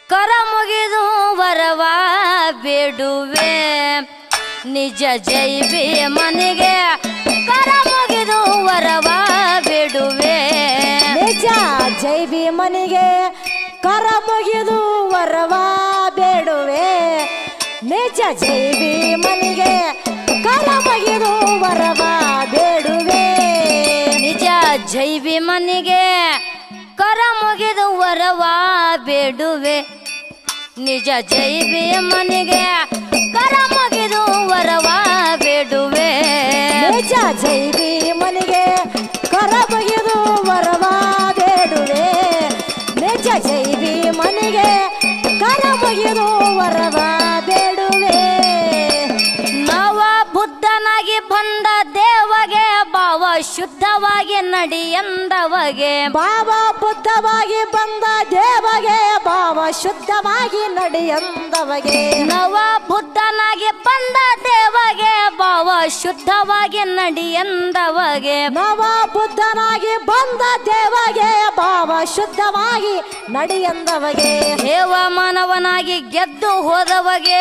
ಕರ ಮುಗಿದು ವರವ ಬೇಡುವೆ ನಿಜ ಜೈಬಿ ಮನೆಗೆ ಕರ ಮುಗಿದು ವರವ ಬೇಡುವೆ ನಿಜ ಜೈ ಭೀಮನಿಗೆ ಕರ ಮುಗಿದು ವರವ ಬೇಡುವೆ ನಿಜ ಜೈ ಭೀಮನಿಗೆ ಕರ ಮುಗಿದು ವರವ ಬೇಡುವೆ ನಿಜ ಜೈಬಿ ಮನೆಗೆ ಕರ ಮುಗಿದು ವರವ ಬೇಡುವೆ ನಿಜ ಜೈಬಿ ಮನೆಗೆ ಕರ ಮುಗಿದು ವರವ ಬೇಡುವೆ ನಿಜ ಜೈ ಭೀಮನಿಗೆ ಕರ ಮುಗಿದು ವರವ ಬೇಡುವೆ ನಿಜ ಜೈ ಭೀಮನಿಗೆ ಕರ ಮುಗಿದು ವರವ ಬೇಡುವೆ ನವ ಬುದ್ಧನಾಗಿ ಬಂದ ದೇವಗೆ ಭಾವ ಶುದ್ಧವಾಗಿ ನಡಿಯಂದವಗೆ ಬಾಬಾ ಬುದ್ಧವಾಗಿ ಬಂದ ದೇವಗೆ ಭಾವ ಶುದ್ಧವಾಗಿ ನಡೆಯಂದವಗೆ ನವ ಬುದ್ಧನಾಗಿ ಬಂದ ದೇವಗೆ ಭಾವ ಶುದ್ಧವಾಗಿ ನಡಿಯಂದವಗೆ ನವ ಬುದ್ಧನಾಗಿ ಬಂದ ದೇವಗೆ ಭಾವ ಶುದ್ಧವಾಗಿ ನಡೆಯಂದವಗೆ ದೇವ ಮಾನವನಾಗಿ ಗೆದ್ದು ಹೋದವಗೆ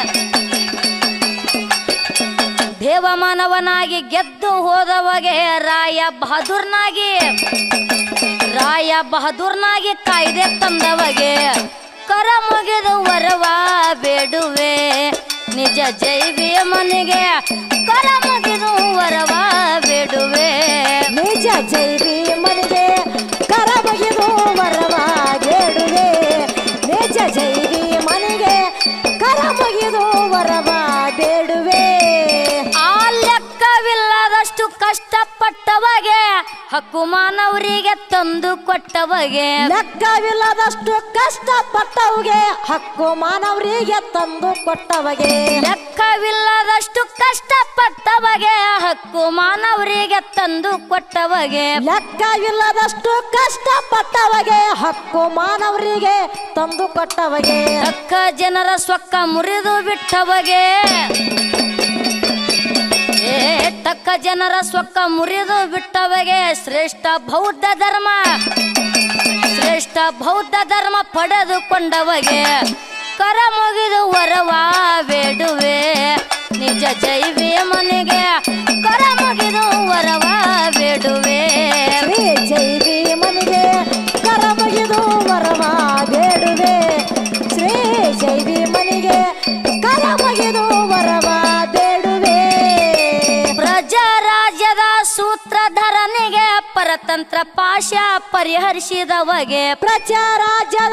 ದೇವ ಮಾನವನಾಗಿ ಗೆದ್ದು ಹೋದವಗೆ ರಾಯ ಬಹದ್ದೂರ್ನಾಗಿ ರಾಯ ಬಹದ್ದೂರ್ನಾಗಿ ಕಾಯ್ದೆ ತಂದವಗೆ ಕರ ಮುಗಿದು ವರವ ಬೇಡುವೆ ನಿಜ ಜೈವಿಯ ಮನೆಗೆ ಕರ ಮುಗಿದು ವರವ ಬೇಡುವೆ ನಿಜ ಜೈವಿ ಮನೆಗೆ ಕರ ಮುಗಿದು ವರವ ಬೇಡುವೆ ನಿಜ ಜೈವಿ ಮನೆಗೆ ಕರ ಮುಗಿದು ವರವ ಬೇಡುವೆ ಆ ಲೆಕ್ಕವಿಲ್ಲದಷ್ಟು ಕಷ್ಟಪಟ್ಟವಗೆ ಹಕ್ಕು ಮಾನವರಿಗೆ ತಂದು ಕೊಟ್ಟವಗೆ ಲೆಕ್ಕವಿಲ್ಲದಷ್ಟು ಕಷ್ಟಪಟ್ಟವುಗೆ ಹಕ್ಕು ಮಾನವರಿಗೆ ತಂದು ಕೊಟ್ಟವಗೆ ಲೆಕ್ಕವಿಲ್ಲದಷ್ಟು ಕಷ್ಟಪಟ್ಟವಗೆ ಹಕ್ಕು ಮಾನವರಿಗೆ ತಂದು ಕೊಟ್ಟವಗೆ ಲೆಕ್ಕವಿಲ್ಲದಷ್ಟು ಕಷ್ಟಪಟ್ಟವಗೆ ಹಕ್ಕು ಮಾನವರಿಗೆ ತಂದು ಕೊಟ್ಟವಗೆ ತಕ್ಕ ಜನರ ಸೊಕ್ಕ ಮುರಿದು ಬಿಟ್ಟವಗೆ ಏ ತಕ್ಕ ಜನರ ಸೊಕ್ಕ ಮುರಿದು ಬಿಟ್ಟವಗೆ ಶ್ರೇಷ್ಠ ಬೌದ್ಧ ಧರ್ಮ ಶ್ರೇಷ್ಠ ಬೌದ್ಧ ಧರ್ಮ ಪಡೆದುಕೊಂಡವಗೆ ಕರ ಮುಗಿದು ವರವ ಬೇಡುವೆ ನಿಜ ಜೈವಿಯ ಮನೆಗೆ ಕರ ಮುಗಿದು ವರವ ಬೇಡುವೆ ಶ್ರೀ ಜೈವಿ ಮನೆಗೆ ಕರ ಮುಗಿದು ವರವ ಬೇಡುವೆ ಶ್ರೀ ಜೈವಿ ಮನೆಗೆ ಕರ ಮುಗಿದು ವರವ ಬೇಡುವೆ ಪ್ರಜಾ ರಾಜ್ಯದ ಸೂತ್ರಧರನಿಗೆ ಪರತಂತ್ರ ಪಾಶ ಪರಿಹರಿಸಿದವಗೆ ಪ್ರಜಾರಾಜ್ಯದ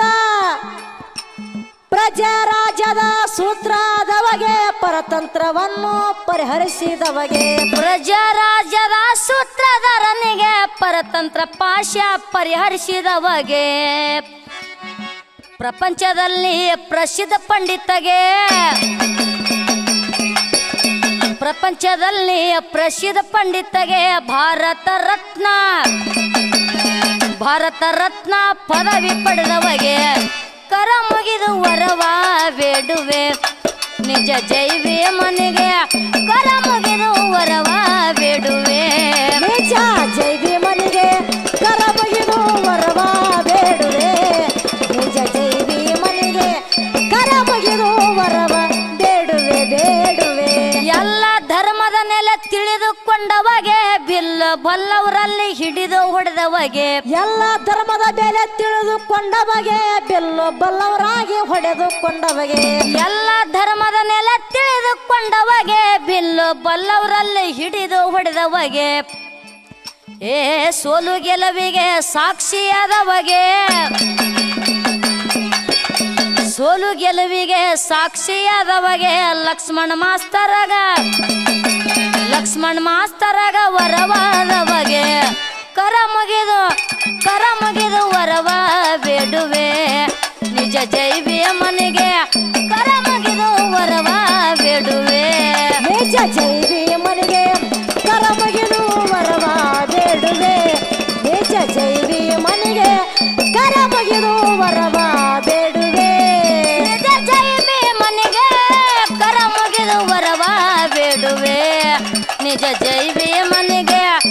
ಪ್ರಜಾರಾಜ್ಯದ ಸೂತ್ರದವಗೆ ಪರತಂತ್ರವನ್ನು ಪರಿಹರಿಸಿದವಗೆ ಪ್ರಜಾ ರಾಜ್ಯದ ಸೂತ್ರಧರನಿಗೆ ಪರತಂತ್ರ ಪಾಶ ಪರಿಹರಿಸಿದವಗೆ ಪ್ರಪಂಚದಲ್ಲಿ ಪ್ರಸಿದ್ಧ ಪಂಡಿತಗೆ ಪ್ರಪಂಚದಲ್ಲಿ ಪ್ರಸಿದ್ಧ ಪಂಡಿತಗೆ ಭಾರತ ರತ್ನ ಭಾರತ ರತ್ನ ಪದವಿ ಪಡೆದವಗೆ ಕರ ಮುಗಿದು ವರವ ಬೇಡುವೆ ನಿಜ ಜೈವಿಯ ಮನೆಗೆ ಕರ ಮುಗಿದು ವರವ ಬೇಡುವೆ ನಿಜ ಜೈವಿ ಮನೆಗೆ ಕರ ಮುಗಿದು ವರವ ಬೇಡುವೆ ನಿಜ ಜೈವಿ ಮನೆಗೆ ಕರ ಮುಗಿದು ವರವ ಬೇಡುವೆ ಬೇಡುವೆ ಎಲ್ಲ ಧರ್ಮದ ನೆಲೆ ತಿಳಿದುಕೊಂಡವಗೆ ಬಿಲ್ಲ ಬಲ್ಲವರಲ್ಲಿ ಹಿಡಿದು ಹೊಡೆದವಗೆ ಎಲ್ಲ ಧರ್ಮದ ಬೆಲೆ ತಿಳಿದುಕೊಂಡವಗೆ ಬೆಲ್ಲು ಬಲ್ಲವರಾಗಿ ಹೊಡೆದುಕೊಂಡವಗೆ ಎಲ್ಲ ಧರ್ಮದ ನೆಲೆ ತಿಳಿದುಕೊಂಡವಗೆ ಬಿಲ್ಲು ಬಲ್ಲವರಲ್ಲಿ ಹಿಡಿದು ಹೊಡೆದವಗೆ ಏ ಸೋಲು ಗೆಲುವಿಗೆ ಸಾಕ್ಷಿಯಾದವಗೆ ಸೋಲು ಗೆಲುವಿಗೆ ಸಾಕ್ಷಿಯಾದವಗೆ ಲಕ್ಷ್ಮಣ ಮಾಸ್ತರಗ ಲಕ್ಷ್ಮಣ ಮಾಸ್ತರಗ ವರವಾದವಗೆ ಕರ ಮುಗಿದು ಕರ ಮುಗಿದು ವರವ ಬೇಡುವೆ ನಿಜ ಜೈವಿಯ ಮನೆಗೆ ಕರ ಮುಗಿದು ವರವ ಬೇಡುವೆ ನಿಜ ಜೈವಿ ಮನೆಗೆ ಕರ ಮುಗಿದು ವರವ ಬೇಡುವೆ ನಿಜ ಜೈವಿ ಮನೆಗೆ ಕರ ಮುಗಿದು ವರವ ಬೇಡುವೆ ನಿಜ ಜೈವಿ ಮನೆಗೆ ಕರ ಮುಗಿದು ವರವ ಬೇಡುವೆ ನಿಜ ಜೈವಿಯ ಮನೆಗೆ